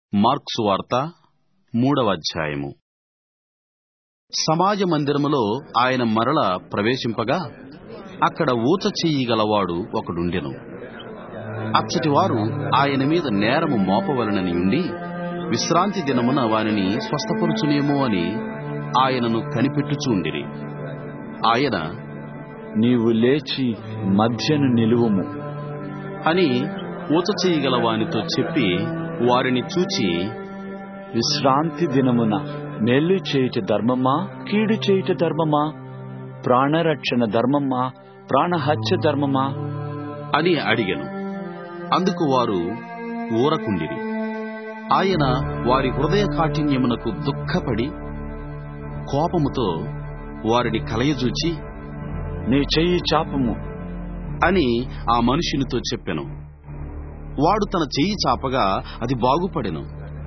marks వార్త మూడవ అధ్యాయము సమాజ మందిరములో ఆయన మరల ప్రవేశింపగా అక్కడ ఊచ చెయ్యి గలవాడు ఒకడుండెను అచ్చటి వారు ఆయన మీద నేరము మోపవలనని ఉండి విశ్రాంతి దినమున వానిని స్వస్థపరుచునేమో అని ఆయనను కనిపెట్టుచూండిరి ఆయన నీవు లేచి మధ్యను నిలువుము అని ఊచ చెయ్యగల వానితో చెప్పి వారిని చూచి విశ్రాంతి దినమున మేలు చేయుట ధర్మమా కీడు చేయుట ధర్మమా ప్రాణరక్షణ ధర్మమా ప్రాణహత్య ధర్మమా అని అడిగెను అందుకు వారు ఊరకుండిరి ఆయన వారి హృదయ కాఠిన్యమునకు దుఃఖపడి కోపముతో వారిని కలయజూచి నీ చెయ్యి చాపము అని ఆ మనుషునితో చెప్పెను వాడు తన చెయ్యి చాపగా అది బాగుపడెను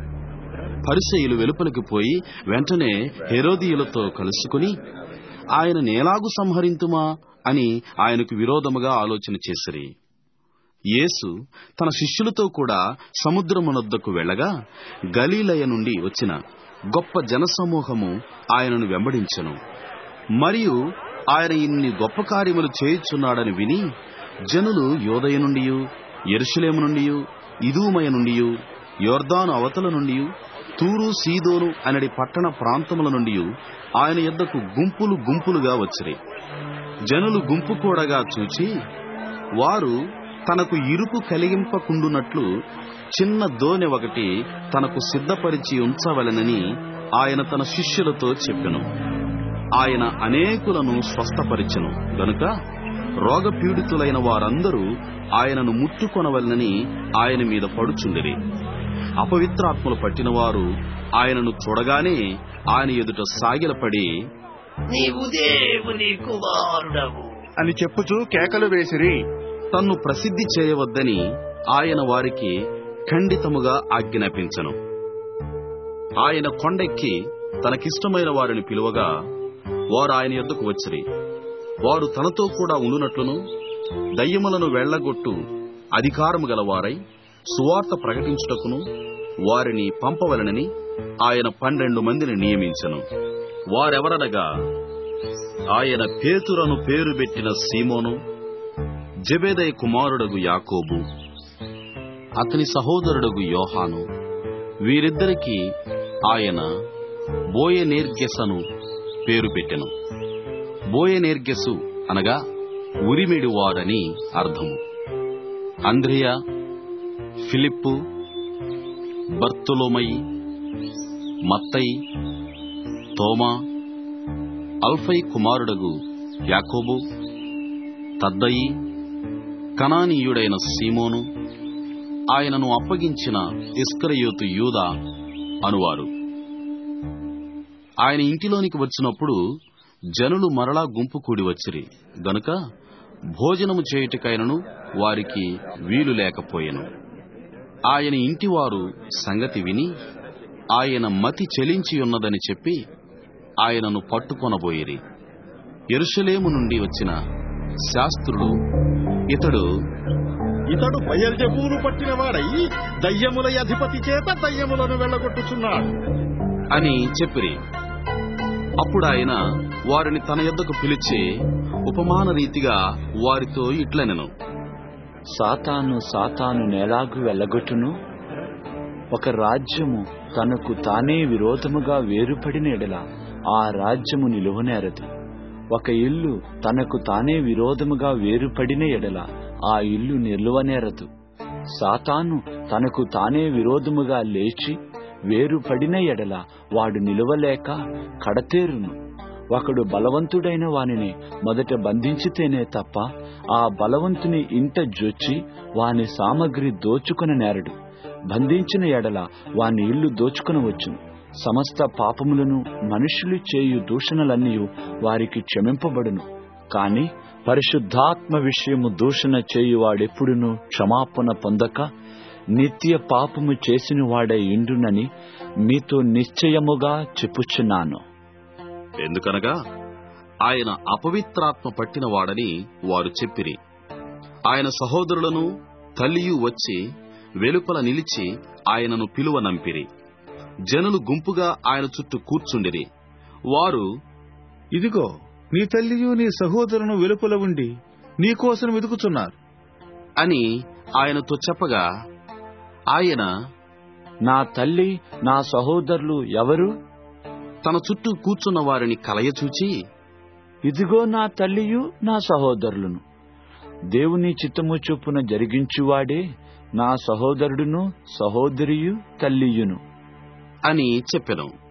పరిసయులు వెలుపలికి పోయి వెంటనే హెరోదీయులతో కలుసుకుని ఆయన నేలాగు సంహరింతుమా అని ఆయనకు విరోధముగా ఆలోచన చేసిరి యేసు తన శిష్యులతో కూడా సముద్రమునొద్దకు వెళ్ళగా గలీలయ నుండి వచ్చిన గొప్ప జనసమూహము ఆయనను వెంబడించెను మరియు ఆయన ఇన్ని గొప్ప కార్యములు చేయుచున్నాడని విని జనులు యోదయ నుండి ఎరుషులేము నుండి ఇదూమయ నుండి యోర్దాను అవతల నుండి తూరు సీదోను అనడి పట్టణ ప్రాంతముల నుండి ఆయన యొద్దకు గుంపులు గుంపులుగా వచ్చిరి జనులు గుంపు కూడగా చూచి వారు తనకు ఇరుకు కలిగింపకుండునట్లు చిన్న దోనె ఒకటి తనకు సిద్ధపరిచి ఉంచవలెనని ఆయన తన శిష్యులతో చెప్పెను ఆయన అనేకులను స్వస్థపరిచెను గనుక రోగపీడితులైన వారందరూ ఆయనను ముట్టుకొనవలనని ఆయన మీద పడుచుండిరి అపవిత్రాత్మలు పట్టిన వారు ఆయనను చూడగానే ఆయన ఎదుట సాగిలపడి నీవు దేవుని కుమారుడవు అని చెప్పుచూ కేకలు వేసిరి తన్ను ప్రసిద్ధి చేయవద్దని ఆయన వారికి ఖండితముగా ఆజ్ఞాపించను ఆయన కొండెక్కి తనకిష్టమైన వారిని పిలువగా వారు ఆయన యొద్దకు వచ్చిరి వారు తనతో కూడా ఉండునట్లును దయ్యములను వెళ్లగొట్టు అధికారము గలవారై సువార్త ప్రకటించుటకును వారిని పంపవలనని ఆయన పన్నెండు మందిని నియమించను వారెవరనగా ఆయన పేతురను పేరు పెట్టిన సీమోను జబేదయ కుమారుడగు యాకోబు అతని సహోదరుడగు యోహాను వీరిద్దరికి ఆయన బోయనేర్గెసను పేరు పెట్టెను బోయనేర్గెసు అనగా ఉరిమిడివాడని అర్థము అంద్రియ ఫిలిప్పు బర్తులోమయి మత్తయి తోమా అల్ఫై కుమారుడగు యాకోబు తద్దయి కనానీయుడైన సీమోను ఆయనను అప్పగించిన ఇస్కరయోతు యూదా అనువారు ఆయన ఇంటిలోనికి వచ్చినప్పుడు జనులు మరలా గుంపు కూడి వచ్చిరి గనుక భోజనము చేయుటకైనను వారికి వీలు లేకపోయెను ఆయన ఇంటివారు సంగతి విని ఆయన మతి చెలించి ఉన్నదని చెప్పి ఆయనను పట్టుకొనబోయిరి ఎరుషలేము నుండి వచ్చిన శాస్త్రులు ఇతడు ఇతడు బయల్జబూలు పట్టినవాడై దయ్యముల అధిపతి చేత దయ్యములను వెళ్ళగొట్టుచున్నాడు అని చెప్పిరి అప్పుడు ఆయన వారిని తన యొద్దకు పిలిచి ఉపమాన రీతిగా వారితో ఇట్లనెను సాతాను సాతాను నేలాగు వెళ్ళగొట్టును ఒక రాజ్యము తనకు తానే విరోధముగా వేరుపడిన ఎడల ఆ రాజ్యము నిలువనేరదు ఒక ఇల్లు తనకు తానే విరోధముగా వేరుపడిన ఎడల ఆ ఇల్లు నిలువనేరదు సాతాను తనకు తానే విరోధముగా లేచి వేరుపడిన ఎడల వాడు నిలువలేక కడతేరును ఒకడు బలవంతుడైన వానిని మొదట బంధించితేనే తప్ప ఆ బలవంతుని ఇంట జొచ్చి వాని సామగ్రి దోచుకుని నేరడు బంధించిన ఎడల వాని ఇల్లు దోచుకునవచ్చును సమస్త పాపములను మనుషులు చేయు దూషణలన్నీ వారికి క్షమింపబడును కాని పరిశుద్ధాత్మ విషయము దూషణ చేయువాడెప్పుడునూ క్షమాపణ పొందక నిత్య పాపము చేసిన వాడై ఇండునని మీతో నిశ్చయముగా చెప్పుచున్నాను ఎందుకనగా ఆయన అపవిత్రాత్మ పట్టిన వాడని వారు చెప్పిరి ఆయన సహోదరులను తల్లియు వచ్చి వెలుపల నిలిచి ఆయనను పిలువనంపిరి జనులు గుంపుగా ఆయన చుట్టూ కూర్చుండిరి వారు ఇదిగో నీ తల్లియు నీ సహోదరును వెలుపల ఉండి నీకోసం వెతుకుతున్నారు అని ఆయనతో చెప్పగా ఆయన నా తల్లి నా సహోదరులు ఎవరు తన చుట్టూ కూర్చున్న వారిని కలయచూచి ఇదిగో నా తల్లియు నా సహోదరులను దేవుని చిత్తము చొప్పున జరిగించువాడే నా సహోదరుడును సహోదరియు తల్లియును అని చెప్పెను